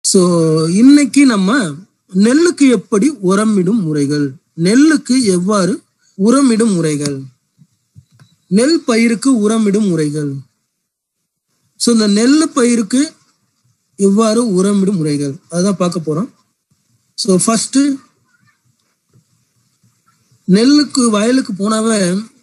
so இன்னைக்கு நம்ம நெல்லுக்கு எப்படி உரமிடும் முறைகள் நெல்லுக்கு எவ்வாறு உரமிடும் முறைகள் நெல் பயிருக்கு உரமிடும் முறைகள் ஸோ இந்த நெல் பயிருக்கு எவ்வாறு உரமிடும் முறைகள் அதான் பார்க்க போறோம் ஸோ ஃபர்ஸ்ட் நெல்லுக்கு வயலுக்கு போனாவே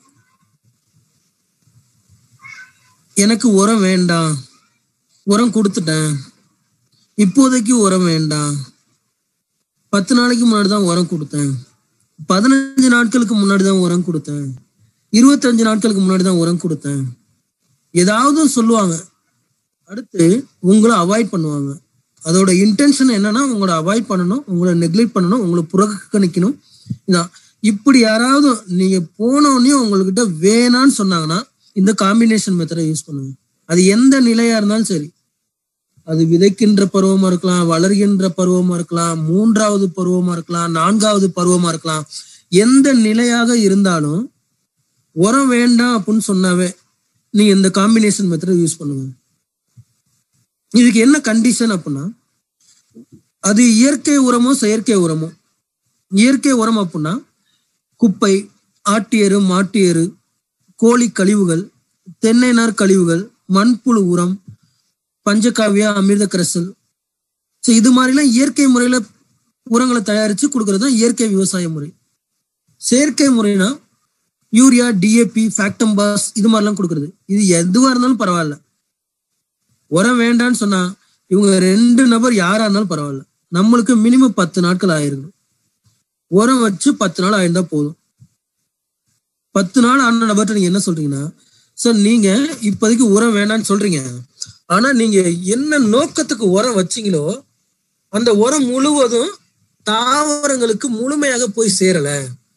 எனக்கு உரம் வேண்டாம் உரம் கொடுத்துட்டேன் இப்போதைக்கு உரம் வேண்டாம் பத்து நாளைக்கு முன்னாடி தான் உரம் கொடுத்தேன் பதினஞ்சு நாட்களுக்கு முன்னாடி தான் உரம் கொடுத்தேன் இருபத்தஞ்சு நாட்களுக்கு முன்னாடி தான் உரம் கொடுத்தேன் ஏதாவது சொல்லுவாங்க அடுத்து உங்களை அவாய்ட் பண்ணுவாங்க அதோட இன்டென்ஷன் என்னன்னா உங்களை அவாய்ட் பண்ணணும் உங்களை நெக்லெக்ட் பண்ணணும் உங்களை புறக்கணிக்கணும் இதான் இப்படி யாராவது நீங்க போனோடனே உங்ககிட்ட வேணான்னு சொன்னாங்கன்னா இந்த காம்பினேஷன் மெத்தடை யூஸ் பண்ணுங்க அது எந்த நிலையா இருந்தாலும் சரி அது விதைக்கின்ற பருவமா இருக்கலாம் வளர்கின்ற பருவமா இருக்கலாம் மூன்றாவது பருவமா இருக்கலாம் நான்காவது பருவமா இருக்கலாம் எந்த நிலையாக இருந்தாலும் உரம் வேண்டாம் அப்படின்னு சொன்னாவே நீங்க இந்த காம்பினேஷன் மெத்தடை யூஸ் பண்ணுங்க இதுக்கு என்ன கண்டிஷன் அப்படின்னா அது இயற்கை உரமோ செயற்கை உரமோ இயற்கை உரம் அப்படின்னா குப்பை ஆட்டியரு மாட்டியரு கோழி கழிவுகள் தென்னை நார் கழிவுகள் மண்புழு உரம் பஞ்சகாவியா அமிர்த கரைசல் ஸோ இது மாதிரிலாம் இயற்கை முறையில உரங்களை தயாரிச்சு கொடுக்கறது தான் இயற்கை விவசாய முறை செயற்கை முறைனா யூரியா டிஏபி ஃபேக்டம்பாஸ் இது மாதிரிலாம் கொடுக்கறது இது எதுவா இருந்தாலும் பரவாயில்ல உரம் வேண்டான்னு சொன்னா இவங்க ரெண்டு நபர் யாரா இருந்தாலும் பரவாயில்ல நம்மளுக்கு மினிமம் பத்து நாட்கள் ஆயிருக்கும் உரம் வச்சு பத்து நாள் ஆயிருந்தா போதும் பத்து நாள் ஆன நபர்கிட்ட நீங்க என்ன சொல்றீங்கன்னா சார் நீங்க இப்போதைக்கு உரம் வேண்டாம்னு சொல்றீங்க ஆனா நீங்க என்ன நோக்கத்துக்கு உரம் வச்சீங்களோ அந்த உரம் முழுவதும் தாவரங்களுக்கு முழுமையாக போய் சேரல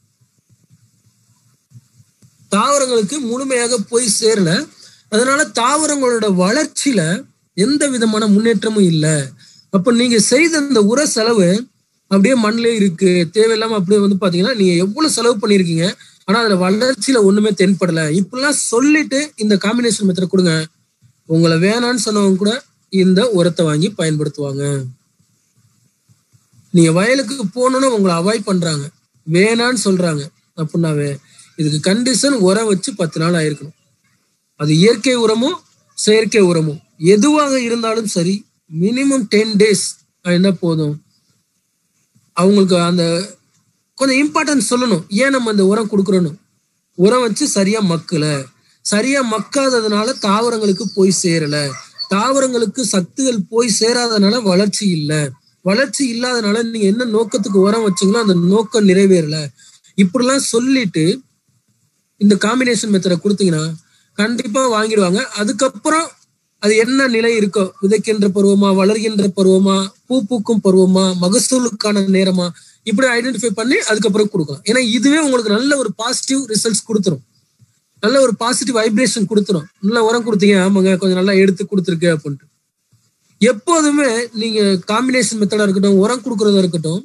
தாவரங்களுக்கு முழுமையாக போய் சேரல அதனால தாவரங்களோட வளர்ச்சியில எந்த விதமான முன்னேற்றமும் இல்லை அப்ப நீங்க செய்த அந்த உர செலவு அப்படியே மண்ணிலே இருக்கு தேவையில்லாம அப்படியே வந்து பாத்தீங்கன்னா நீங்க எவ்வளவு செலவு பண்ணிருக்கீங்க ஆனா அதுல வளர்ச்சியில ஒண்ணுமே தென்படல இப்படிலாம் சொல்லிட்டு இந்த காம்பினேஷன் மெத்தட் கொடுங்க உங்களை வேணான்னு சொன்னவங்க கூட இந்த உரத்தை வாங்கி பயன்படுத்துவாங்க நீங்க வயலுக்கு போகணும்னு உங்களை அவாய்ட் பண்றாங்க வேணான்னு சொல்றாங்க அப்படின்னாவே இதுக்கு கண்டிஷன் உரம் வச்சு பத்து நாள் ஆயிருக்கணும் அது இயற்கை உரமோ செயற்கை உரமோ எதுவாக இருந்தாலும் சரி மினிமம் டென் டேஸ் என்ன போதும் அவங்களுக்கு அந்த கொஞ்சம் இம்பார்ட்டன்ஸ் சொல்லணும் ஏன் நம்ம இந்த உரம் கொடுக்குறோன்னு உரம் வச்சு சரியா மக்கல சரியா மக்காததுனால தாவரங்களுக்கு போய் சேரல தாவரங்களுக்கு சத்துகள் போய் சேராதனால வளர்ச்சி இல்லை வளர்ச்சி இல்லாதனால நீங்க என்ன நோக்கத்துக்கு உரம் வச்சீங்களோ அந்த நோக்கம் நிறைவேறல இப்படிலாம் சொல்லிட்டு இந்த காம்பினேஷன் மெத்தடை கொடுத்தீங்கன்னா கண்டிப்பா வாங்கிடுவாங்க அதுக்கப்புறம் அது என்ன நிலை இருக்கோ விதைக்கின்ற பருவமா வளர்கின்ற பருவமா பூ பூக்கும் பருவமா மகசூலுக்கான நேரமா இப்படி ஐடென்டிஃபை பண்ணி அதுக்கப்புறம் கொடுக்கலாம் ஏன்னா இதுவே உங்களுக்கு நல்ல ஒரு பாசிட்டிவ் ரிசல்ட்ஸ் கொடுத்துரும் நல்ல ஒரு பாசிட்டிவ் வைப்ரேஷன் கொடுத்துரும் நல்ல உரம் கொடுத்தீங்க ஆமாங்க கொஞ்சம் நல்லா எடுத்து கொடுத்துருக்கு அப்படின்ட்டு எப்போதுமே நீங்க காம்பினேஷன் மெத்தடா இருக்கட்டும் உரம் கொடுக்கறதா இருக்கட்டும்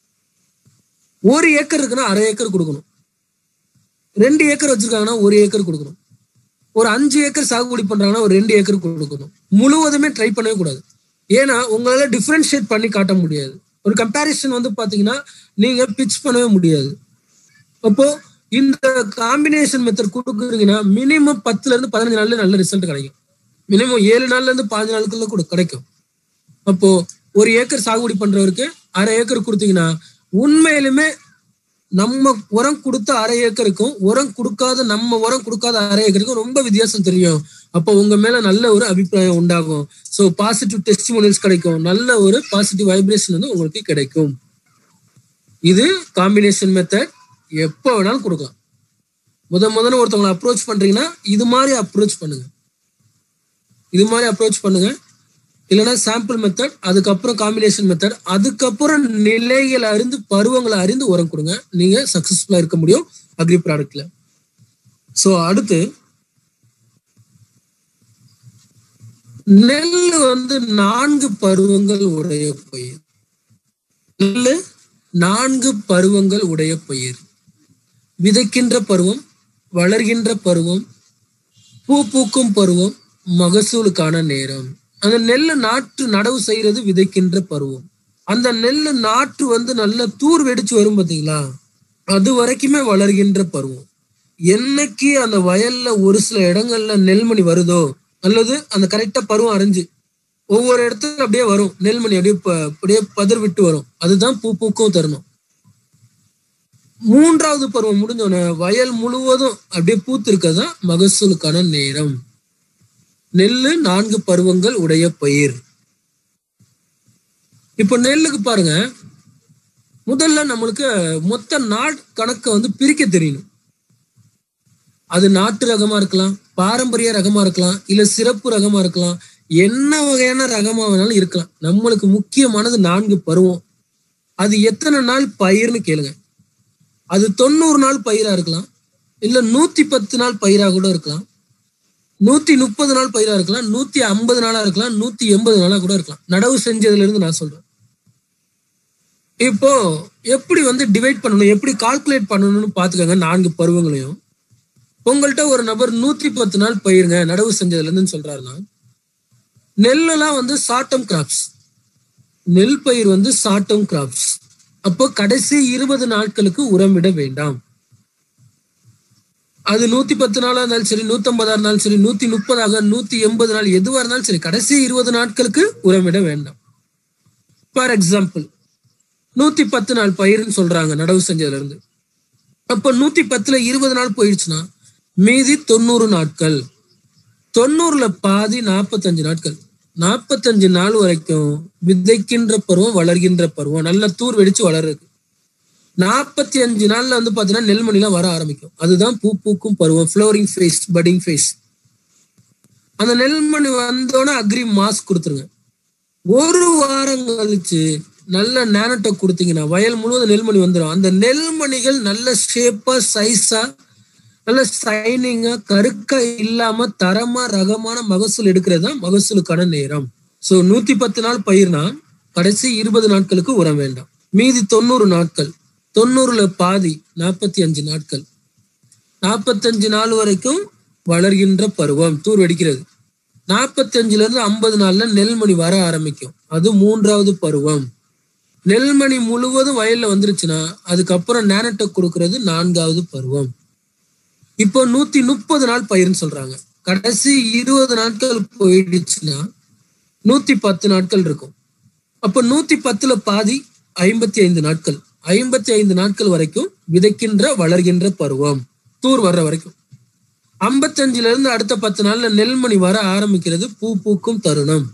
ஒரு ஏக்கர் இருக்குன்னா அரை ஏக்கர் கொடுக்கணும் ரெண்டு ஏக்கர் வச்சிருக்காங்கன்னா ஒரு ஏக்கர் கொடுக்கணும் ஒரு அஞ்சு ஏக்கர் சாகுபடி பண்றாங்கன்னா ஒரு ரெண்டு ஏக்கர் கொடுக்கணும் முழுவதுமே ட்ரை பண்ணவே கூடாது ஏன்னா உங்களால டிஃப்ரென்ஷியேட் பண்ணி காட்ட முடியாது ஒரு கம்பேரிசன் வந்து பாத்தீங்கன்னா நீங்க பிச் பண்ணவே முடியாது அப்போ இந்த காம்பினேஷன் மெத்தட் கொடுக்குறீங்கன்னா மினிமம் பத்துல இருந்து பதினஞ்சு நாள்ல நல்ல ரிசல்ட் கிடைக்கும் மினிமம் ஏழு நாள்ல இருந்து பாஞ்சு நாளுக்குள்ள கூட கிடைக்கும் அப்போ ஒரு ஏக்கர் சாகுபடி பண்றவருக்கு அரை ஏக்கர் கொடுத்தீங்கன்னா உண்மையிலுமே நம்ம உரம் கொடுத்த அரை ஏக்கருக்கும் உரம் கொடுக்காத நம்ம உரம் கொடுக்காத அரை ஏக்கருக்கும் ரொம்ப வித்தியாசம் தெரியும் அப்போ உங்க மேல நல்ல ஒரு அபிப்பிராயம் உண்டாகும் ஸோ பாசிட்டிவ் டெஸ்டிமோனியல்ஸ் கிடைக்கும் நல்ல ஒரு பாசிட்டிவ் வைப்ரேஷன் வந்து உங்களுக்கு கிடைக்கும் இது காம்பினேஷன் மெத்தட் எப்போ வேணாலும் கொடுக்கலாம் முத முதல்ல ஒருத்தவங்களை அப்ரோச் பண்றீங்கன்னா இது மாதிரி அப்ரோச் பண்ணுங்க இது மாதிரி அப்ரோச் பண்ணுங்க இல்லைன்னா சாம்பிள் மெத்தட் அதுக்கப்புறம் காம்பினேஷன் மெத்தட் அதுக்கப்புறம் நிலைகளை அறிந்து பருவங்களை அறிந்து உரம் கொடுங்க நீங்க சக்சஸ்ஃபுல்லா இருக்க முடியும் அக்ரி ப்ராடக்ட்ல ஸோ அடுத்து நெல் வந்து நான்கு பருவங்கள் உடைய பயிர் நெல் நான்கு பருவங்கள் உடைய பயிர் விதைக்கின்ற பருவம் வளர்கின்ற பருவம் பூ பூக்கும் பருவம் மகசூலுக்கான நேரம் அந்த நெல்லு நாற்று நடவு செய்யறது விதைக்கின்ற பருவம் அந்த நெல்லு நாற்று வந்து நல்ல தூர் வெடிச்சு வரும் பாத்தீங்களா அது வரைக்குமே வளர்கின்ற பருவம் என்னைக்கு அந்த வயல்ல ஒரு சில இடங்கள்ல நெல்மணி வருதோ அல்லது அந்த கரெக்டா பருவம் அரைஞ்சு ஒவ்வொரு இடத்துல அப்படியே வரும் நெல்மணி அப்படியே ப- அப்படியே பதர் விட்டு வரும் அதுதான் பூ பூக்கும் தருணம் மூன்றாவது பருவம் முடிஞ்சோடனே வயல் முழுவதும் அப்படியே பூத்து இருக்கதான் மகசூலுக்கான நேரம் நெல்லு நான்கு பருவங்கள் உடைய பயிர் இப்போ நெல்லுக்கு பாருங்க முதல்ல நம்மளுக்கு மொத்த நாட் கணக்கை வந்து பிரிக்க தெரியணும் அது நாட்டு ரகமா இருக்கலாம் பாரம்பரிய ரகமா இருக்கலாம் இல்ல சிறப்பு ரகமா இருக்கலாம் என்ன வகையான ரகமா வேணாலும் இருக்கலாம் நம்மளுக்கு முக்கியமானது நான்கு பருவம் அது எத்தனை நாள் பயிர்னு கேளுங்க அது தொண்ணூறு நாள் பயிரா இருக்கலாம் இல்ல நூத்தி பத்து நாள் பயிரா கூட இருக்கலாம் நூத்தி முப்பது நாள் பயிரா இருக்கலாம் நூத்தி ஐம்பது நாளா இருக்கலாம் நூத்தி எண்பது நாளா கூட இருக்கலாம் நடவு செஞ்சதுல இருந்து நான் சொல்றேன் இப்போ எப்படி வந்து டிவைட் பண்ணணும் எப்படி கால்குலேட் பண்ணணும்னு பாத்துக்கோங்க நான்கு பருவங்களையும் உங்கள்கிட்ட ஒரு நபர் நூத்தி பத்து நாள் பயிருங்க நடவு செஞ்சதுல இருந்து சொல்றாருன்னா நெல்லெல்லாம் வந்து சாட்டம் கிராப்ஸ் நெல் பயிர் வந்து சாட்டம் கிராப்ஸ் அப்போ கடைசி இருபது நாட்களுக்கு உரமிட வேண்டாம் அது நூத்தி பத்து நாளா இருந்தாலும் சரி நூத்தி ஐம்பதா இருந்தாலும் சரி நூத்தி முப்பதாக நூத்தி எண்பது நாள் எதுவா இருந்தாலும் சரி கடைசி இருபது நாட்களுக்கு உரமிட வேண்டாம் ஃபார் எக்ஸாம்பிள் நூத்தி பத்து நாள் பயிர்னு சொல்றாங்க நடவு செஞ்சதுல இருந்து அப்ப நூத்தி பத்துல இருபது நாள் போயிடுச்சுன்னா மீதி தொண்ணூறு நாட்கள் தொண்ணூறுல பாதி நாற்பத்தஞ்சு நாட்கள் நாற்பத்தஞ்சு நாள் வரைக்கும் விதைக்கின்ற பருவம் வளர்கின்ற பருவம் நல்ல தூர் வெடிச்சு வளருது நாற்பத்தி அஞ்சு நாள்ல வந்து பாத்தீங்கன்னா நெல்மணிலாம் வர ஆரம்பிக்கும் அதுதான் பூ பூக்கும் பருவம் ஃப்ளோரிங் ஃபேஸ் பட்டிங் ஃபேஸ் அந்த நெல்மணி வந்தோடனே அக்ரி மாஸ்க் கொடுத்துருங்க ஒரு வாரம் கழிச்சு நல்ல நேனட்டை கொடுத்தீங்கன்னா வயல் முழுவதும் நெல்மணி வந்துடும் அந்த நெல்மணிகள் நல்ல ஷேப்பா சைஸா நல்ல சைனிங்கா கருக்கா இல்லாம தரமா ரகமான மகசூல் எடுக்கிறது தான் மகசூலுக்கான நேரம் சோ நூத்தி பத்து நாள் பயிர்னா கடைசி இருபது நாட்களுக்கு உரம் வேண்டாம் மீதி தொண்ணூறு நாட்கள் தொண்ணூறுல பாதி நாற்பத்தி அஞ்சு நாட்கள் நாற்பத்தஞ்சு நாள் வரைக்கும் வளர்கின்ற பருவம் தூர் வெடிக்கிறது நாற்பத்தஞ்சுல இருந்து ஐம்பது நாள்ல நெல்மணி வர ஆரம்பிக்கும் அது மூன்றாவது பருவம் நெல்மணி முழுவதும் வயல்ல வந்துருச்சுன்னா அதுக்கப்புறம் நேனட்டக் கொடுக்கறது நான்காவது பருவம் இப்போ நூத்தி முப்பது நாள் பயிர்னு சொல்றாங்க கடைசி இருபது நாட்கள் போயிடுச்சுன்னா நூத்தி பத்து நாட்கள் இருக்கும் அப்ப நூத்தி பத்துல பாதி ஐம்பத்தி ஐந்து நாட்கள் ஐம்பத்தி ஐந்து நாட்கள் வரைக்கும் விதைக்கின்ற வளர்கின்ற பருவம் தூர் வர்ற வரைக்கும் ஐம்பத்தஞ்சுல இருந்து அடுத்த பத்து நாள்ல நெல்மணி வர ஆரம்பிக்கிறது பூ பூக்கும் தருணம்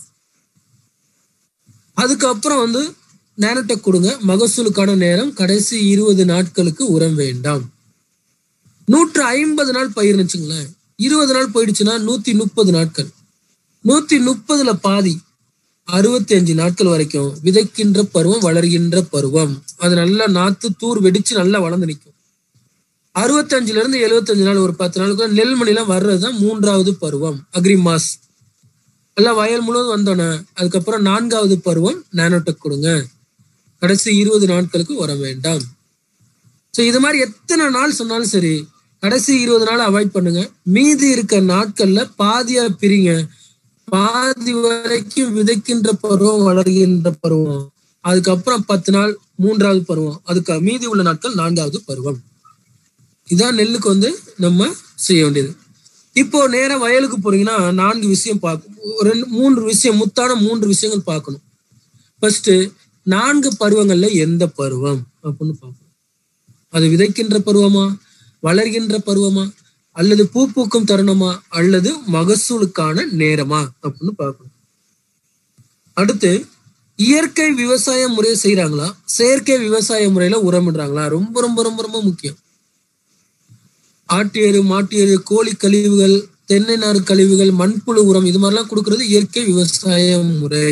அதுக்கப்புறம் வந்து நேனட்டெக் கொடுங்க மகசூலுக்கான நேரம் கடைசி இருபது நாட்களுக்கு உரம் வேண்டாம் நூற்று ஐம்பது நாள் பயிர்னு வச்சுங்களேன் இருபது நாள் போயிடுச்சுன்னா நூத்தி முப்பது நாட்கள் நூத்தி முப்பதுல பாதி அறுபத்தி அஞ்சு நாட்கள் வரைக்கும் விதைக்கின்ற பருவம் வளர்கின்ற பருவம் அது நல்லா நாத்து தூர் வெடிச்சு நல்லா வளர்ந்து நிற்கும் அறுபத்தஞ்சுல இருந்து எழுபத்தஞ்சு நாள் ஒரு பத்து நாளுக்கு நெல்மணிலாம் வர்றதுதான் மூன்றாவது பருவம் அக்ரி மாஸ் எல்லாம் வயல் முழுவதும் வந்தோன்னே அதுக்கப்புறம் நான்காவது பருவம் நானோடெக் கொடுங்க கடைசி இருபது நாட்களுக்கு வர வேண்டாம் ஸோ இது மாதிரி எத்தனை நாள் சொன்னாலும் சரி கடைசி இருபது நாள் அவாய்ட் பண்ணுங்க மீதி இருக்க நாட்கள்ல பாதியா பிரிங்க பாதி வரைக்கும் விதைக்கின்ற பருவம் வளர்கின்ற பருவம் அதுக்கப்புறம் பத்து நாள் மூன்றாவது பருவம் அதுக்கு மீதி உள்ள நாட்கள் நான்காவது பருவம் இதான் நெல்லுக்கு வந்து நம்ம செய்ய வேண்டியது இப்போ நேரா வயலுக்கு போறீங்கன்னா நான்கு விஷயம் பார்க்கணும் ரெண்டு மூன்று விஷயம் முத்தான மூன்று விஷயங்கள் பார்க்கணும் ஃபர்ஸ்ட் நான்கு பருவங்கள்ல எந்த பருவம் அப்படின்னு பார்க்கணும் அது விதைக்கின்ற பருவமா வளர்கின்ற பருவமா அல்லது பூ பூக்கும் தருணமா அல்லது மகசூலுக்கான நேரமா அப்படின்னு பார்க்கணும் அடுத்து இயற்கை விவசாய முறையை செய்யறாங்களா செயற்கை விவசாய முறையில உரமிடுறாங்களா ரொம்ப ரொம்ப ரொம்ப ரொம்ப முக்கியம் ஆட்டு எரு மாட்டு எரு கோழி கழிவுகள் தென்னை நாறு கழிவுகள் மண்புழு உரம் இது மாதிரிலாம் கொடுக்கறது இயற்கை விவசாய முறை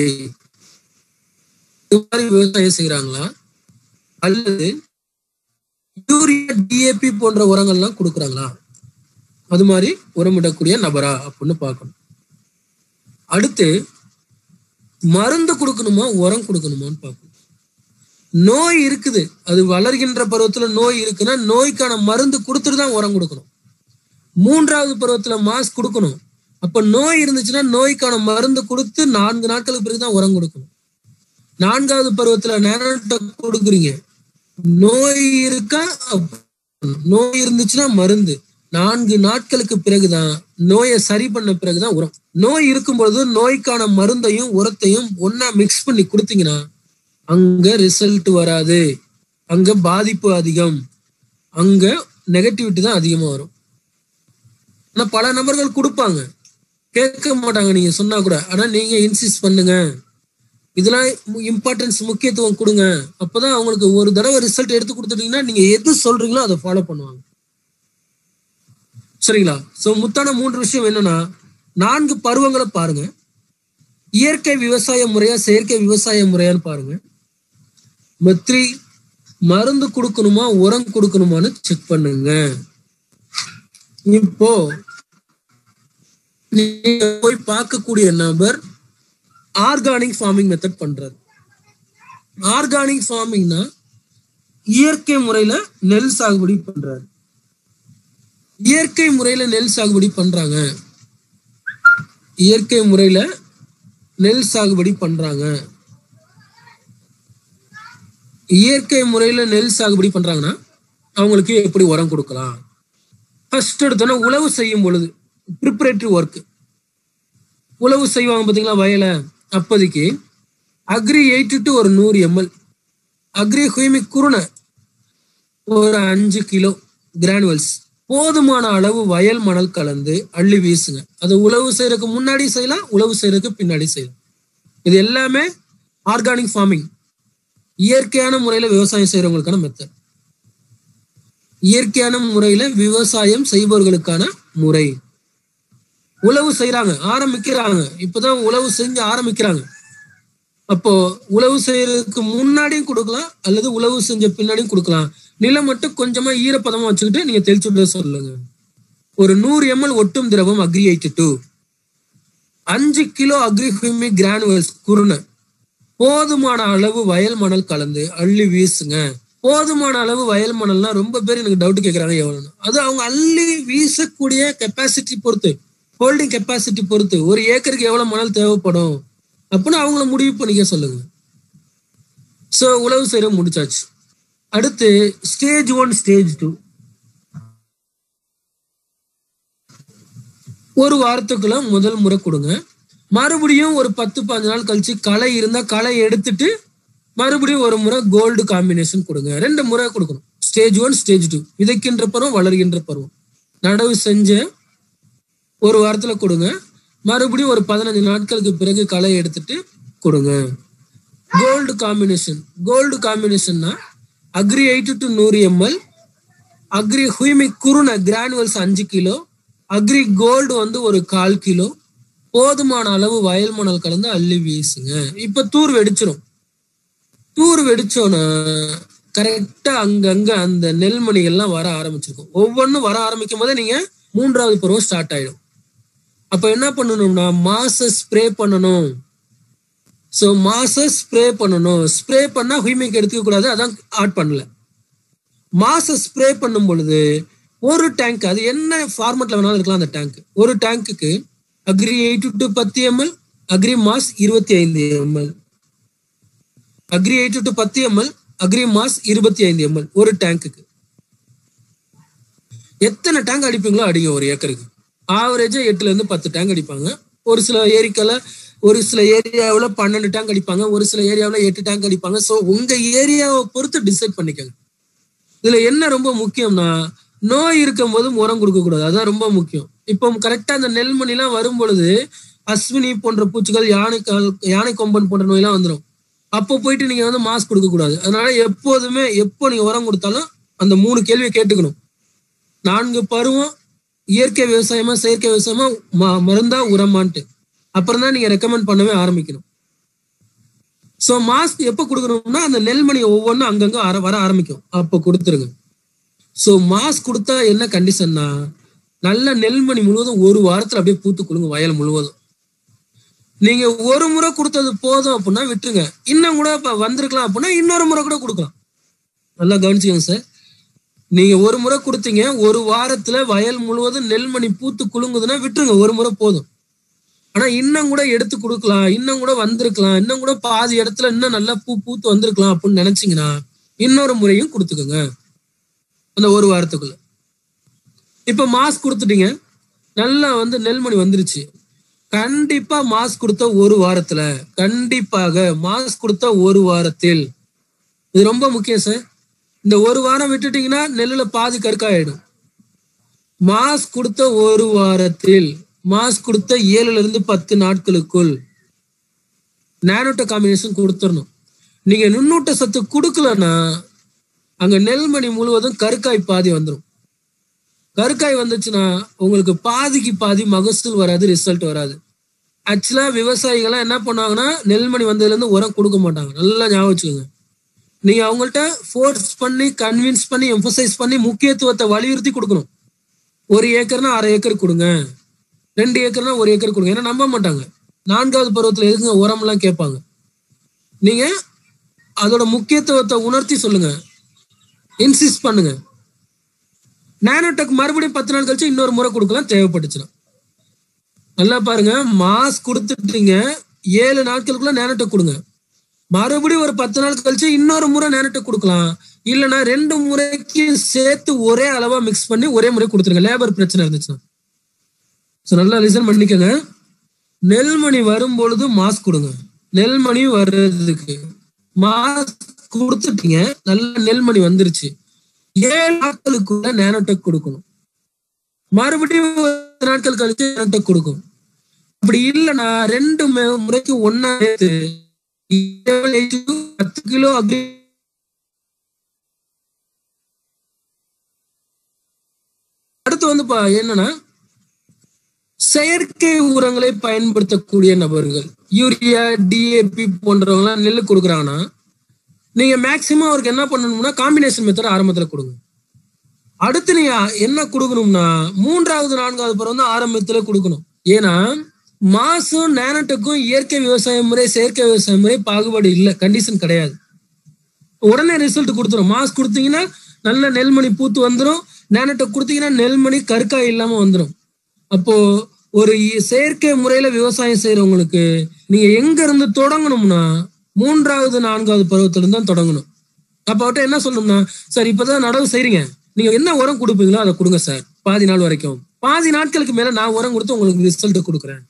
இது மாதிரி விவசாயம் செய்யறாங்களா அல்லது யூரியா டிஏபி போன்ற உரங்கள்லாம் கொடுக்குறாங்களா அது மாதிரி உரமிடக்கூடிய நபரா அப்படின்னு பார்க்கணும் அடுத்து மருந்து கொடுக்கணுமா உரம் கொடுக்கணுமான்னு பார்க்கணும் நோய் இருக்குது அது வளர்கின்ற பருவத்துல நோய் இருக்குன்னா நோய்க்கான மருந்து கொடுத்துட்டு தான் உரம் கொடுக்கணும் மூன்றாவது பருவத்துல மாஸ் கொடுக்கணும் அப்ப நோய் இருந்துச்சுன்னா நோய்க்கான மருந்து கொடுத்து நான்கு நாட்களுக்கு பிறகுதான் உரம் கொடுக்கணும் நான்காவது பருவத்துல நேரத்தை கொடுக்குறீங்க நோய் இருக்கா அப்ப நோய் இருந்துச்சுன்னா மருந்து நான்கு நாட்களுக்கு பிறகுதான் நோயை சரி பண்ண பிறகுதான் உரம் நோய் இருக்கும் பொழுது நோய்க்கான மருந்தையும் உரத்தையும் ஒன்னா மிக்ஸ் பண்ணி கொடுத்தீங்கன்னா அங்க ரிசல்ட் வராது அங்க பாதிப்பு அதிகம் அங்க நெகட்டிவிட்டி தான் அதிகமா வரும் ஆனா பல நபர்கள் கொடுப்பாங்க கேட்க மாட்டாங்க நீங்க சொன்னா கூட ஆனா நீங்க இன்சிஸ்ட் பண்ணுங்க இதெல்லாம் இம்பார்ட்டன்ஸ் முக்கியத்துவம் கொடுங்க அப்பதான் அவங்களுக்கு ஒரு தடவை ரிசல்ட் எடுத்து கொடுத்துட்டீங்கன்னா நீங்க எது சொல்றீங்களோ அதை ஃபாலோ பண்ணுவாங்க சரிங்களா சோ முத்தான மூன்று விஷயம் என்னன்னா நான்கு பருவங்களை பாருங்க இயற்கை விவசாய முறையா செயற்கை விவசாய முறையான்னு பாருங்க த்ரீ மருந்து கொடுக்கணுமா உரம் கொடுக்கணுமான்னு செக் பண்ணுங்க இப்போ நீங்க போய் பார்க்கக்கூடிய நபர் ஆர்கானிக் ஃபார்மிங் மெத்தட் பண்றாரு ஆர்கானிக் ஃபார்மிங்னா இயற்கை முறையில நெல் சாகுபடி பண்றாரு இயற்கை முறையில நெல் சாகுபடி பண்றாங்க இயற்கை முறையில நெல் சாகுபடி பண்றாங்க இயற்கை முறையில நெல் சாகுபடி பண்றாங்கன்னா அவங்களுக்கு எப்படி உரம் கொடுக்கலாம் ஃபர்ஸ்ட் எடுத்தோன்னா உழவு செய்யும் பொழுது ப்ரிப்பரேட்டரி ஒர்க் உழவு செய்வாங்க பார்த்தீங்களா வயல அப்போதைக்கு அக்ரி எயிட்டி டு ஒரு நூறு எம்எல் அக்ரி ஹுய்மிக் குருணை ஒரு அஞ்சு கிலோ கிரானுவல்ஸ் போதுமான அளவு வயல் மணல் கலந்து அள்ளி வீசுங்க அது உழவு செய்யறதுக்கு முன்னாடி செய்யலாம் உழவு செய்யறதுக்கு பின்னாடி செய்யலாம் இது எல்லாமே ஆர்கானிக் ஃபார்மிங் இயற்கையான முறையில விவசாயம் செய்யறவங்களுக்கான மெத்தட் இயற்கையான முறையில விவசாயம் செய்பவர்களுக்கான முறை உழவு செய்யறாங்க ஆரம்பிக்கிறாங்க இப்பதான் உழவு செஞ்சு ஆரம்பிக்கிறாங்க அப்போ உழவு செய்யறதுக்கு முன்னாடியும் கொடுக்கலாம் அல்லது உழவு செஞ்ச பின்னாடியும் கொடுக்கலாம் நிலம் மட்டும் கொஞ்சமா ஈரப்பதமா வச்சுக்கிட்டு நீங்க தெளிச்சு விட சொல்லுங்க ஒரு நூறு எம்எல் ஒட்டும் திரவம் அக்ரி எயிட்டி டூ அஞ்சு கிலோ அக்ரி ஹியூமிக் கிரானுவல்ஸ் குருணை போதுமான அளவு வயல் மணல் கலந்து அள்ளி வீசுங்க போதுமான அளவு வயல் மணல்னா ரொம்ப பேர் எனக்கு டவுட் கேட்கறாங்க எவ்வளவுன்னு அது அவங்க அள்ளி வீசக்கூடிய கெப்பாசிட்டி பொறுத்து ஹோல்டிங் கெப்பாசிட்டி பொறுத்து ஒரு ஏக்கருக்கு எவ்வளவு மணல் தேவைப்படும் அப்படின்னு அவங்கள முடிவு பண்ணிக்க சொல்லுங்க ஸோ உழவு செய்ய முடிச்சாச்சு அடுத்து ஸ்டேஜ் ஒன் ஸ்டேஜ் டூ ஒரு வாரத்துக்குள்ள முதல் முறை கொடுங்க மறுபடியும் ஒரு பத்து பதினஞ்சு நாள் கழிச்சு களை இருந்தா களை எடுத்துட்டு மறுபடியும் ஒரு முறை கோல்டு காம்பினேஷன் கொடுங்க ரெண்டு முறை கொடுக்கணும் ஸ்டேஜ் ஒன் ஸ்டேஜ் டூ விதைக்கின்ற பருவம் வளர்கின்ற பருவம் நடவு செஞ்ச ஒரு வாரத்துல கொடுங்க மறுபடியும் ஒரு பதினஞ்சு நாட்களுக்கு பிறகு களை எடுத்துட்டு கொடுங்க கோல்டு காம்பினேஷன் கோல்டு காம்பினேஷன்னா அக்ரி எயிட்டி டு நூறு எம்எல் அக்ரி ஹுய்மிக் குருணை கிரானுவல்ஸ் அஞ்சு கிலோ அக்ரி கோல்டு வந்து ஒரு கால் கிலோ போதுமான அளவு வயல் மணல் கலந்து அள்ளி வீசுங்க இப்ப தூர் வெடிச்சிரும் தூர் வெடிச்சோன்னா கரெக்டா அங்கங்க அந்த நெல்மணிகள்லாம் வர ஆரம்பிச்சிருக்கும் ஒவ்வொன்றும் வர ஆரம்பிக்கும் போதே நீங்க மூன்றாவது பருவம் ஸ்டார்ட் ஆயிடும் அப்ப என்ன பண்ணணும்னா மாச ஸ்ப்ரே பண்ணணும் ஸோ மாச ஸ்ப்ரே பண்ணணும் ஸ்ப்ரே பண்ணா ஹுய்மிக் எடுத்துக்க கூடாது அதான் ஆட் பண்ணல மாச ஸ்ப்ரே பண்ணும் பொழுது ஒரு டேங்க் அது என்ன ஃபார்மெட்ல வேணாலும் இருக்கலாம் அந்த டேங்க் ஒரு டேங்க்குக்கு அக்ரி எயிட் டு பத்து எம்எல் அக்ரி மாஸ் இருபத்தி ஐந்து எம்எல் அக்ரி எயிட் டு பத்து எம்எல் அக்ரி மாஸ் இருபத்தி ஐந்து எம்எல் ஒரு டேங்க்குக்கு எத்தனை டேங்க் அடிப்பீங்களோ அடிங்க ஒரு ஏக்கருக்கு ஆவரேஜா எட்டுல இருந்து பத்து டேங்க் அடிப்பாங்க ஒரு சில ஏரிக்கல ஒரு சில ஏரியாவில் பன்னெண்டு டேங்க் அடிப்பாங்க ஒரு சில ஏரியாவில் எட்டு டேங்க் அடிப்பாங்க ஸோ உங்க ஏரியாவை பொறுத்து டிசைட் பண்ணிக்கோங்க இதுல என்ன ரொம்ப முக்கியம்னா நோய் இருக்கும் போது உரம் கொடுக்க கூடாது அதான் ரொம்ப முக்கியம் இப்போ கரெக்டா அந்த நெல்மணிலாம் வரும் பொழுது அஸ்வினி போன்ற பூச்சிகள் யானைக்கால் யானை கொம்பன் போன்ற நோயெல்லாம் வந்துடும் அப்போ போயிட்டு நீங்க வந்து மாஸ்க் கொடுக்க கூடாது அதனால எப்போதுமே எப்போ நீங்க உரம் கொடுத்தாலும் அந்த மூணு கேள்வியை கேட்டுக்கணும் நான்கு பருவம் இயற்கை விவசாயமா செயற்கை விவசாயமா ம- மருந்தா உரமான்ட்டு அப்புறம் தான் நீங்க ரெக்கமெண்ட் பண்ணவே ஆரம்பிக்கணும் ஸோ மாஸ்க் எப்போ கொடுக்கணும்னா அந்த நெல்மணி ஒவ்வொன்றும் அங்கங்க அர- வர ஆரம்பிக்கும் அப்போ கொடுத்துருங்க ஸோ மாஸ்க் கொடுத்தா என்ன கண்டிஷன்னா நல்ல நெல்மணி முழுவதும் ஒரு வாரத்துல அப்படியே பூத்து கொடுங்க வயல் முழுவதும் நீங்க ஒரு முறை கொடுத்தது போதும் அப்படின்னா விட்டுருங்க இன்னும் கூட இப்ப வந்திருக்கலாம் அப்படின்னா இன்னொரு முறை கூட கொடுக்கலாம் நல்லா கவனிச்சுக்கோங்க சார் நீங்க ஒரு முறை கொடுத்தீங்க ஒரு வாரத்துல வயல் முழுவதும் நெல்மணி பூத்து குலுங்குதுன்னா விட்டுருங்க ஒரு முறை போதும் ஆனா இன்னும் கூட எடுத்து கொடுக்கலாம் இன்னும் கூட வந்திருக்கலாம் இன்னும் கூட பாதி இடத்துல இன்னும் நல்லா பூ பூத்து வந்திருக்கலாம் அப்படின்னு நினைச்சீங்கன்னா இன்னொரு முறையும் கொடுத்துக்கோங்க அந்த ஒரு வாரத்துக்குள்ள இப்ப மாஸ் கொடுத்துட்டீங்க நல்லா வந்து நெல்மணி வந்துருச்சு கண்டிப்பா மாஸ் கொடுத்த ஒரு வாரத்துல கண்டிப்பாக மாஸ் கொடுத்த ஒரு வாரத்தில் இது ரொம்ப முக்கியம் சார் இந்த ஒரு வாரம் விட்டுட்டீங்கன்னா நெல்லுல பாதி கற்காயிடும் மாஸ் கொடுத்த ஒரு வாரத்தில் மாஸ் கொடுத்த ஏழுல இருந்து பத்து நாட்களுக்குள் நானோட்ட காம்பினேஷன் கொடுத்துடணும் நீங்க நுண்ணூட்ட சத்து கொடுக்கலன்னா அங்க நெல்மணி முழுவதும் கருக்காய் பாதி வந்துடும் கருக்காய் வந்துச்சுன்னா உங்களுக்கு பாதிக்கு பாதி மகசூல் வராது ரிசல்ட் வராது ஆக்சுவலா விவசாயிகள்லாம் என்ன பண்ணுவாங்கன்னா நெல்மணி வந்ததுல இருந்து உரம் கொடுக்க மாட்டாங்க நல்லா ஞாபகம் வச்சுக்கோங்க நீங்க அவங்கள்ட்ட ஃபோர்ஸ் பண்ணி கன்வின்ஸ் பண்ணி எம்பசைஸ் பண்ணி முக்கியத்துவத்தை வலியுறுத்தி கொடுக்கணும் ஒரு ஏக்கர்னா அரை ஏக்கர் கொடுங்க ரெண்டு ஏக்கர்னா ஒரு ஏக்கர் கொடுங்க ஏன்னா நம்ப மாட்டாங்க நான்காவது பருவத்துல எதுங்க உரம்லாம் கேட்பாங்க நீங்க அதோட முக்கியத்துவத்தை உணர்த்தி சொல்லுங்க இன்சிஸ்ட் பண்ணுங்க நானோடெக் மறுபடியும் பத்து நாள் கழிச்சு இன்னொரு முறை கொடுக்கலாம் தேவைப்பட்டுச்சுன்னா நல்லா பாருங்க மாஸ் கொடுத்துட்டீங்க ஏழு நாட்களுக்குள்ள நேனோடெக் கொடுங்க மறுபடியும் ஒரு பத்து நாள் கழிச்சு இன்னொரு முறை நேனோடெக் கொடுக்கலாம் இல்லைன்னா ரெண்டு முறைக்கு சேர்த்து ஒரே அளவா மிக்ஸ் பண்ணி ஒரே முறை கொடுத்துருங்க லேபர் பிரச்சனை இருந்துச்சுன்னா ஸோ நல்லா லிசன் பண்ணிக்கோங்க நெல்மணி வரும் பொழுது மாஸ் கொடுங்க நெல்மணி வர்றதுக்கு மாஸ் கொடுத்துட்டீங்க நல்ல நெல்மணி வந்துருச்சு ஏழு நாட்களுக்குள்ள நேனோடெக் கொடுக்கணும் மறுபடியும் ஒரு நாட்கள் கழிச்சு நேனோடெக் கொடுக்கும் அப்படி இல்லைன்னா ரெண்டு மு- முறைக்கு ஒன்னா சேர்த்து பத்து கிலோ அக்ரி அடுத்து வந்து பா- என்னன்னா செயற்கை உரங்களை பயன்படுத்தக்கூடிய நபர்கள் யூரியா டிஏபி போன்றவங்கலாம் நெல் கொடுக்குறாங்கன்னா நீங்க மேக்சிமம் அவருக்கு என்ன பண்ணணும்னா காம்பினேஷன் மெத்தட் ஆரம்பத்துல கொடுங்க அடுத்து நீங்க என்ன கொடுக்கணும்னா மூன்றாவது நான்காவது பருவம் தான் ஆரம்பத்துல கொடுக்கணும் ஏன்னா மாசும் நேனட்டுக்கும் இயற்கை விவசாய முறை செயற்கை விவசாய முறை பாகுபாடு இல்லை கண்டிஷன் கிடையாது உடனே ரிசல்ட் கொடுத்துரும் மாஸ் கொடுத்தீங்கன்னா நல்ல நெல்மணி பூத்து வந்துடும் நேனட்டை கொடுத்தீங்கன்னா நெல்மணி கற்காய் இல்லாம வந்துடும் அப்போ ஒரு இ- செயற்கை முறையில விவசாயம் செய்யறவங்களுக்கு நீங்க எங்க இருந்து தொடங்கணும்னா மூன்றாவது நான்காவது பருவத்துல இருந்து தான் தொடங்கணும் அப்ப அவர்ட்ட என்ன சொல்லணும்னா சார் இப்பதான் நடவு செய்றீங்க நீங்க என்ன உரம் கொடுப்பீங்களோ அதை கொடுங்க சார் பாதி நாள் வரைக்கும் பாதி நாட்களுக்கு மேல நான் உரம் கொடுத்து உங்களுக்கு ரிசல்ட் கொடுக்குறேன்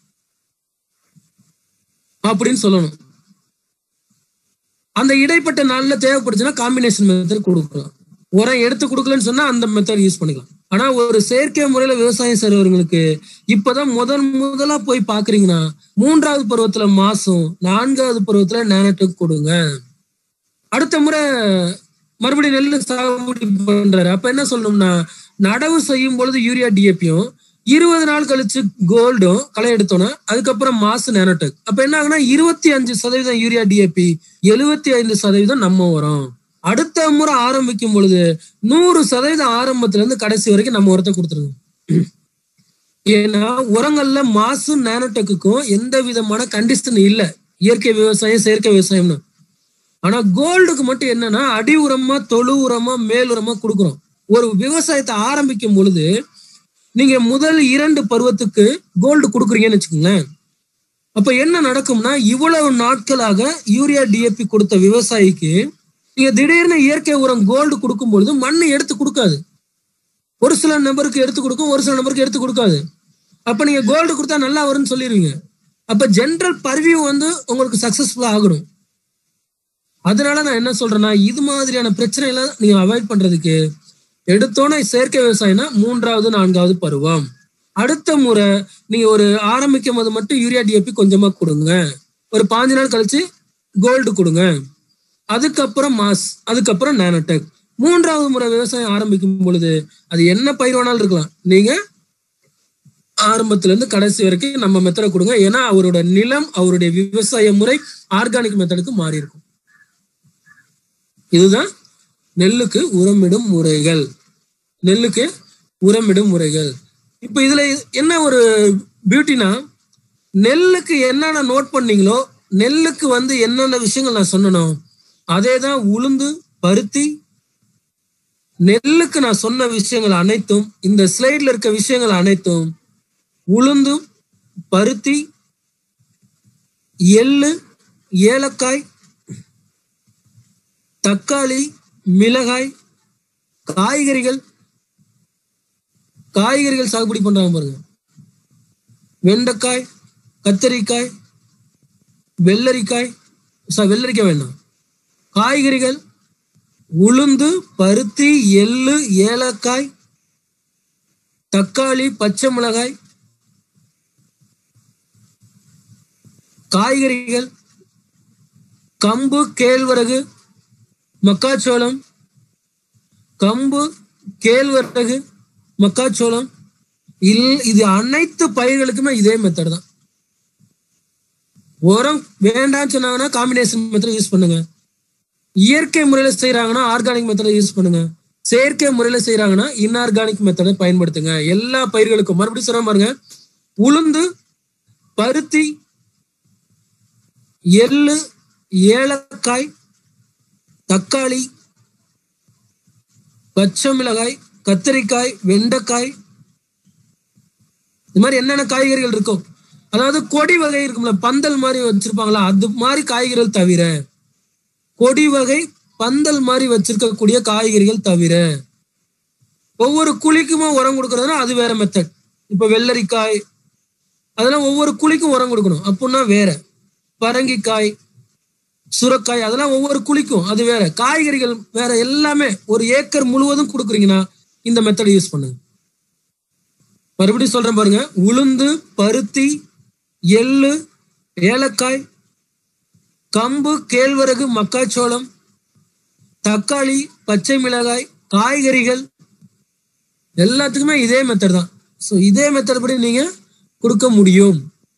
அப்படின்னு சொல்லணும் அந்த இடைப்பட்ட நாள்ல தேவைப்படுச்சுன்னா காம்பினேஷன் மெத்தட் கொடுக்கலாம் உரம் எடுத்து கொடுக்கலன்னு சொன்னா அந்த மெத்தட் யூஸ் பண்ணிக்கலாம் ஆனா ஒரு செயற்கை முறையில விவசாயம் செய்றவங்களுக்கு இப்பதான் முதன் முதலா போய் பாக்குறீங்கன்னா மூன்றாவது பருவத்துல மாசம் நான்காவது பருவத்துல நேனட்டுக்கு கொடுங்க அடுத்த முறை மறுபடியும் நெல் சாகுபடி பண்றாரு அப்ப என்ன சொல்லணும்னா நடவு செய்யும் பொழுது யூரியா டிஏபியும் இருபது நாள் கழிச்சு கோல்டும் களை எடுத்தோன்னா அதுக்கப்புறம் மாசு நேனோடெக் அப்ப என்ன ஆகுனா இருபத்தி அஞ்சு சதவீதம் யூரியா டிஏபி எழுபத்தி ஐந்து சதவீதம் நம்ம வரும் அடுத்த முறை ஆரம்பிக்கும் பொழுது நூறு சதவீதம் ஆரம்பத்துல இருந்து கடைசி வரைக்கும் நம்ம உரத்தை கொடுத்துருங்க ஏன்னா உரங்கள்ல மாசு நேனோடெக்குக்கும் எந்த விதமான கண்டிஷன் இல்ல இயற்கை விவசாயம் செயற்கை விவசாயம்னு ஆனா கோல்டுக்கு மட்டும் என்னன்னா அடி உரமா தொழு உரமா மேல் உரமா கொடுக்குறோம் ஒரு விவசாயத்தை ஆரம்பிக்கும் பொழுது நீங்க முதல் இரண்டு பருவத்துக்கு கோல்டு கொடுக்குறீங்கன்னு வச்சுக்கோங்களேன் அப்ப என்ன நடக்கும்னா இவ்வளவு நாட்களாக யூரியா டிஏபி கொடுத்த விவசாயிக்கு நீங்க திடீர்னு இயற்கை உரம் கோல்டு கொடுக்கும் பொழுது மண்ணு எடுத்து கொடுக்காது ஒரு சில நபருக்கு எடுத்து கொடுக்கும் ஒரு சில நபருக்கு எடுத்து கொடுக்காது அப்ப நீங்க கோல்டு கொடுத்தா நல்லா வரும்னு சொல்லிடுவீங்க அப்ப ஜென்ரல் பர்வியூ வந்து உங்களுக்கு சக்சஸ்ஃபுல்லா ஆகணும் அதனால நான் என்ன சொல்றேன்னா இது மாதிரியான பிரச்சனை எல்லாம் நீங்க அவாய்ட் பண்றதுக்கு எடுத்தோன்னே செயற்கை விவசாயம்னா மூன்றாவது நான்காவது பருவம் அடுத்த முறை நீங்க ஒரு ஆரம்பிக்கும் போது மட்டும் யூரியா டிஏபி கொஞ்சமா கொடுங்க ஒரு பாஞ்சு நாள் கழிச்சு கோல்டு கொடுங்க அதுக்கப்புறம் மாஸ் அதுக்கப்புறம் நானோடெக் மூன்றாவது முறை விவசாயம் ஆரம்பிக்கும் பொழுது அது என்ன பயிர் வேணாலும் இருக்கலாம் நீங்க ஆரம்பத்துல இருந்து கடைசி வரைக்கும் நம்ம மெத்தடை கொடுங்க ஏன்னா அவரோட நிலம் அவருடைய விவசாய முறை ஆர்கானிக் மெத்தடுக்கு மாறி இருக்கும் இதுதான் நெல்லுக்கு உரமிடும் முறைகள் நெல்லுக்கு உரமிடும் முறைகள் இப்ப இதுல என்ன ஒரு பியூட்டினா நெல்லுக்கு என்னென்ன நோட் பண்ணீங்களோ நெல்லுக்கு வந்து என்னென்ன விஷயங்கள் நான் சொன்னனோ அதே தான் உளுந்து பருத்தி நெல்லுக்கு நான் சொன்ன விஷயங்கள் அனைத்தும் இந்த ஸ்லைட்ல இருக்க விஷயங்கள் அனைத்தும் உளுந்து பருத்தி எள்ளு ஏலக்காய் தக்காளி மிளகாய் காய்கறிகள் காய்கறிகள் சாகுபடி பண்றாங்க பாருங்க வெண்டைக்காய் கத்தரிக்காய் வெள்ளரிக்காய் ச- வெள்ளரிக்காய் வேண்டாம் காய்கறிகள் உளுந்து பருத்தி எள்ளு ஏலக்காய் தக்காளி பச்சை மிளகாய் காய்கறிகள் கம்பு கேழ்வரகு மக்காச்சோளம் கம்பு கேழ்வரகு மக்காச்சோளம் இல் இது அனைத்து பயிர்களுக்குமே இதே மெத்தட் தான் உரம் வேண்டாம்னு சொன்னாங்கன்னா காம்பினேஷன் மெத்தட் யூஸ் பண்ணுங்க இயற்கை முறையில செய்யறாங்கன்னா ஆர்கானிக் மெத்தடை யூஸ் பண்ணுங்க செயற்கை முறையில செய்யறாங்கன்னா இன்ஆர்கானிக் மெத்தடை பயன்படுத்துங்க எல்லா பயிர்களுக்கும் மறுபடியும் சொல்ற பாருங்க உளுந்து பருத்தி எள்ளு ஏலக்காய் தக்காளி பச்சை மிளகாய் கத்தரிக்காய் வெண்டைக்காய் இது மாதிரி என்னென்ன காய்கறிகள் இருக்கும் அதாவது கொடி வகை இருக்கும்ல பந்தல் மாதிரி வச்சிருப்பாங்களா அது மாதிரி காய்கறிகள் தவிர கொடி வகை பந்தல் மாதிரி வச்சிருக்கக்கூடிய காய்கறிகள் தவிர ஒவ்வொரு குழிக்குமே உரம் கொடுக்கறதுனா அது வேற மெத்தட் இப்ப வெள்ளரிக்காய் அதெல்லாம் ஒவ்வொரு குழிக்கும் உரம் கொடுக்கணும் அப்படின்னா வேற பரங்கிக்காய் சுரக்காய் அதெல்லாம் ஒவ்வொரு குழிக்கும் அது வேற காய்கறிகள் வேற எல்லாமே ஒரு ஏக்கர் முழுவதும் கொடுக்குறீங்கன்னா இந்த மெத்தட் யூஸ் பண்ணுங்க மறுபடியும் சொல்றேன் பாருங்க உளுந்து பருத்தி எள்ளு ஏலக்காய் கம்பு கேழ்வரகு மக்காச்சோளம் தக்காளி பச்சை மிளகாய் காய்கறிகள் எல்லாத்துக்குமே இதே மெத்தட் தான் ஸோ இதே மெத்தட் படி நீங்க கொடுக்க முடியும்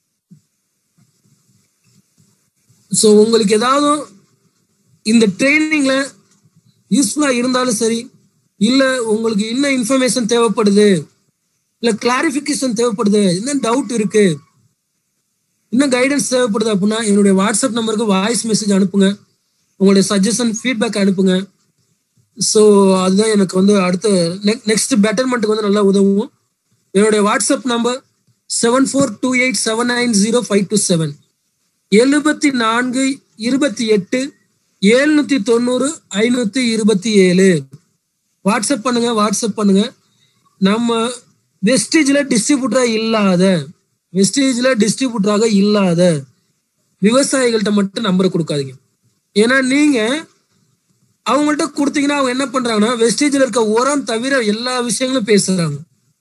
ஸோ உங்களுக்கு ஏதாவது இந்த ட்ரைனிங்ல யூஸ்ஃபுல்லா இருந்தாலும் சரி இல்ல உங்களுக்கு இன்னும் இன்ஃபர்மேஷன் தேவைப்படுது இல்ல கிளாரிஃபிகேஷன் தேவைப்படுது இன்னும் டவுட் இருக்கு இன்னும் கைடன்ஸ் தேவைப்படுது அப்படின்னா என்னுடைய வாட்ஸ்அப் நம்பருக்கு வாய்ஸ் மெசேஜ் அனுப்புங்க உங்களுடைய சஜஷன் ஃபீட்பேக் அனுப்புங்க ஸோ அதுதான் எனக்கு வந்து அடுத்த நெக்ஸ்ட் பெட்டர்மெண்ட்டுக்கு வந்து நல்லா உதவும் என்னுடைய WhatsApp number seven four two eight seven nine zero five two seven எழுபத்தி நான்கு இருபத்தி எட்டு எழுநூத்தி தொண்ணூறு ஐநூத்தி இருபத்தி ஏழு வாட்ஸ்அப் பண்ணுங்க வாட்ஸ்அப் பண்ணுங்க நம்ம வெஸ்டேஜ்ல டிஸ்ட்ரிபியூட்டரா இல்லாத வெஸ்டேஜ்ல டிஸ்ட்ரிபியூட்டராக இல்லாத விவசாயிகள்கிட்ட மட்டும் நம்பரை கொடுக்காதீங்க ஏன்னா நீங்க அவங்கள்ட்ட கொடுத்தீங்கன்னா அவங்க என்ன பண்றாங்கன்னா வெஸ்டேஜ்ல இருக்க உரம் தவிர எல்லா விஷயங்களும் பேசுறாங்க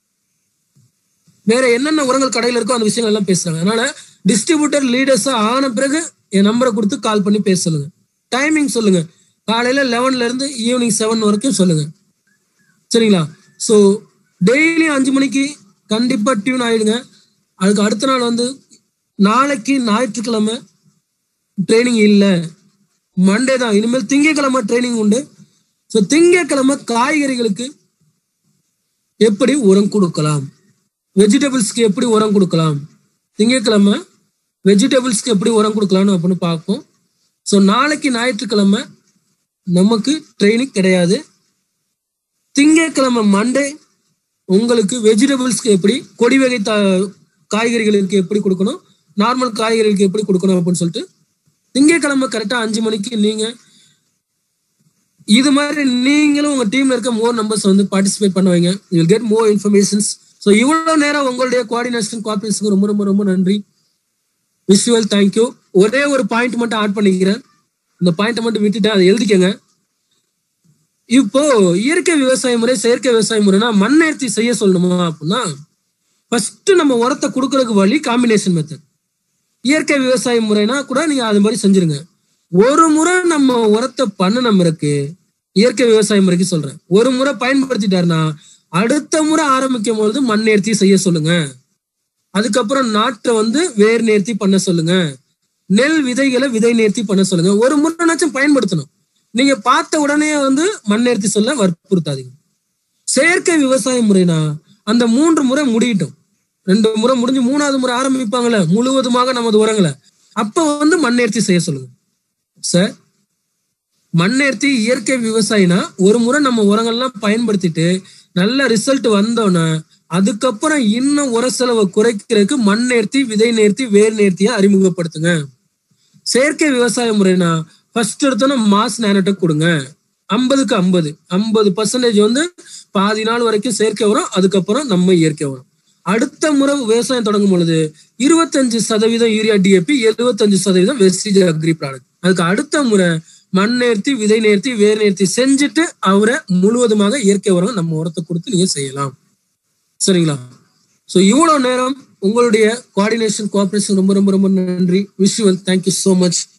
வேற என்னென்ன உரங்கள் கடையில இருக்கோ அந்த விஷயங்கள் எல்லாம் பேசுறாங்க அதனால டிஸ்ட்ரிபியூட்டர் லீடர்ஸா ஆன பிறகு என் நம்பரை கொடுத்து கால் பண்ணி பேச சொல்லுங்க டைமிங் சொல்லுங்க காலையில லெவன்ல இருந்து ஈவினிங் செவன் வரைக்கும் சொல்லுங்க சரிங்களா ஸோ டெய்லி அஞ்சு மணிக்கு கண்டிப்பா டியூன் ஆயிடுங்க அதுக்கு அடுத்த நாள் வந்து நாளைக்கு ஞாயிற்றுக்கிழமை ட்ரைனிங் இல்லை மண்டே தான் இனிமேல் திங்கக்கிழமை ட்ரைனிங் உண்டு ஸோ திங்கக்கிழமை காய்கறிகளுக்கு எப்படி உரம் கொடுக்கலாம் வெஜிடபிள்ஸ்க்கு எப்படி உரம் கொடுக்கலாம் திங்கக்கிழமை வெஜிடபிள்ஸ்க்கு எப்படி உரம் கொடுக்கலாம்னு அப்படின்னு பார்ப்போம் ஸோ நாளைக்கு ஞாயிற்றுக்கிழமை நமக்கு ட்ரைனிங் கிடையாது திங்கட்கிழமை மண்டே உங்களுக்கு வெஜிடபிள்ஸ்க்கு எப்படி கொடி வகை த காய்கறிகளுக்கு எப்படி கொடுக்கணும் நார்மல் காய்கறிகளுக்கு எப்படி கொடுக்கணும் அப்படின்னு சொல்லிட்டு திங்கட்கிழமை கரெக்டா அஞ்சு மணிக்கு நீங்க இது மாதிரி நீங்களும் உங்க டீம்ல இருக்க மோர் நம்பர்ஸ் வந்து பார்ட்டிசிபேட் பண்ண வைங்க you get more informations so இவ்வளவு நேரம் உங்களுடைய கோஆர்டினேஷன் கோஆபரேஷனுக்கு ரொம்ப ரொம்ப ரொம்ப நன்றி விஷுவல் தேங்க்யூ ஒரே ஒரு பாயிண்ட் மட்டும் ஆட் பண்ணிக்கிறேன் இந்த பாயிண்ட்டை மட்டும் விட்டுட்டேன் அதை எழுதிக்கங்க இப்போ இயற்கை விவசாய முறை செயற்கை விவசாய முறைனா மண்ணேர்த்தி செய்ய சொல்லணுமா அப்படின்னா ஃபர்ஸ்ட் நம்ம உரத்தை கொடுக்கறதுக்கு வழி காம்பினேஷன் மெத்தட் இயற்கை விவசாய முறைனா கூட நீங்க அது மாதிரி செஞ்சிருங்க ஒரு முறை நம்ம உரத்தை பண்ண இருக்கு இயற்கை விவசாய முறைக்கு சொல்றேன் ஒரு முறை பயன்படுத்திட்டாருன்னா அடுத்த முறை ஆரம்பிக்கும் பொழுது மண் நேர்த்தி செய்ய சொல்லுங்க அதுக்கப்புறம் நாட்டை வந்து வேர் நேர்த்தி பண்ண சொல்லுங்க நெல் விதைகளை விதை நேர்த்தி பண்ண சொல்லுங்க ஒரு முறைனாச்சும் பயன்படுத்தணும் நீங்க பார்த்த உடனே வந்து மண் நேர்த்தி சொல்ல வற்புறுத்தாதீங்க செயற்கை விவசாய முறைனா அந்த மூன்று முறை முடியட்டும் ரெண்டு முறை முடிஞ்சு மூணாவது முறை ஆரம்பிப்பாங்கல்ல முழுவதுமாக நமது உரங்களை அப்ப வந்து மண் நேர்த்தி செய்ய சொல்லுங்க சார் மண் நேர்த்தி இயற்கை விவசாயினா ஒரு முறை நம்ம உரங்கள்லாம் பயன்படுத்திட்டு நல்ல ரிசல்ட் வந்தோன்னே அதுக்கப்புறம் இன்னும் உர செலவை குறைக்கிறதுக்கு மண் நேர்த்தி விதை நேர்த்தி வேர் நேர்த்தியை அறிமுகப்படுத்துங்க செயற்கை விவசாய முறைனா ஃபர்ஸ்ட் எடுத்தோன்னா மாஸ் நேனோடெக் கொடுங்க ஐம்பதுக்கு ஐம்பது ஐம்பது பர்சன்டேஜ் வந்து பாதி நாள் வரைக்கும் செயற்கை உரம் அதுக்கப்புறம் நம்ம இயற்கை உரம் அடுத்த முறை விவசாயம் தொடங்கும் பொழுது இருபத்தஞ்சு சதவீதம் யூரியா டிஏபி எழுபத்தஞ்சு சதவீதம் வெஸ்டேஜ் அக்ரி ப்ராடக்ட் அதுக்கு அடுத்த முறை மண் நேர்த்தி விதை நேர்த்தி வேர் நேர்த்தி செஞ்சுட்டு அவரை முழுவதுமாக இயற்கை உரம் நம்ம உரத்தை கொடுத்து நீங்க செய்யலாம் சரிங்களா ஸோ இவ்வளவு நேரம் உங்களுடைய கோஆர்டினேஷன் கோஆபரேஷன் ரொம்ப ரொம்ப ரொம்ப நன்றி விஷுவல் தேங்க்யூ ஸோ மச்